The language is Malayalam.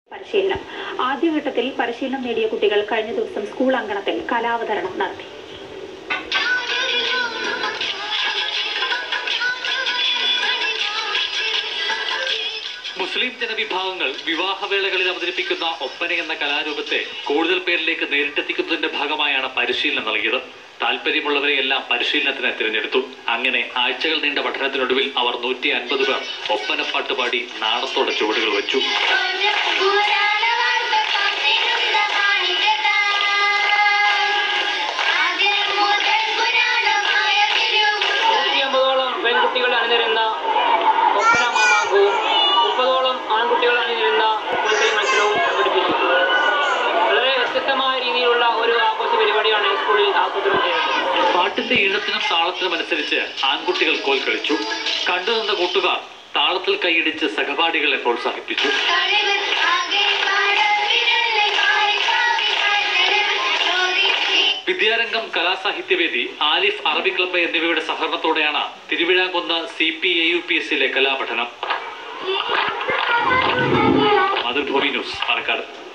പരിശീലനം ആദ്യഘട്ടത്തിൽ പരിശീലനം നേടിയ കുട്ടികൾ കഴിഞ്ഞ ദിവസം സ്കൂൾ അങ്കണത്തിൽ കലാവതരണം നടത്തി മുസ്ലിം ജനവിഭാഗങ്ങൾ വിവാഹവേളകളിൽ അവതരിപ്പിക്കുന്ന ഒപ്പന എന്ന കലാരൂപത്തെ കൂടുതൽ പേരിലേക്ക് നേരിട്ടെത്തിക്കുന്നതിന്റെ ഭാഗമായാണ് പരിശീലനം നൽകിയത് താല്പര്യമുള്ളവരെയെല്ലാം പരിശീലനത്തിന് തിരഞ്ഞെടുത്തു അങ്ങനെ ആഴ്ചകൾ നീണ്ട പഠനത്തിനൊടുവിൽ അവർ നൂറ്റി അൻപത് പേർ ഒപ്പനപ്പാട്ട് പാടി നാണത്തോടെ ചുവടുകൾ വെച്ചു നൂറ്റി അമ്പതോളം പെൺകുട്ടികൾ അണിനിരുന്ന ഒപ്പന മാമാങ്കവും മുപ്പതോളം ആൺകുട്ടികൾ അണിനിരുന്ന കോൽക്കളി മത്സരവും സംഘടിപ്പിച്ചു വളരെ വ്യത്യസ്തമായ രീതിയിലുള്ള ഒരു ആഘോഷ പരിപാടിയാണ് ഈ സ്കൂളിൽ ആസൂത്രണം ചെയ്യുന്നത് പാട്ടിന്റെ ഈണത്തിനും താളത്തിനും അനുസരിച്ച് ആൺകുട്ടികൾ കോൽ കളിച്ചു കണ്ടുനിന്ന കൂട്ടുകാർ താളത്തിൽ കൈയിടിച്ച് സഹപാഠികളെ പ്രോത്സാഹിപ്പിച്ചു വിദ്യാരംഗം കലാസാഹിത്യവേദി ആലിഫ് അറബി ക്ലബ്ബ് എന്നിവയുടെ സഹകരണത്തോടെയാണ് Thiruvizhamkunnu C P A U P എസിലെ കലാപഠനം മാതൃഭൂമി ന്യൂസ് പാലക്കാട്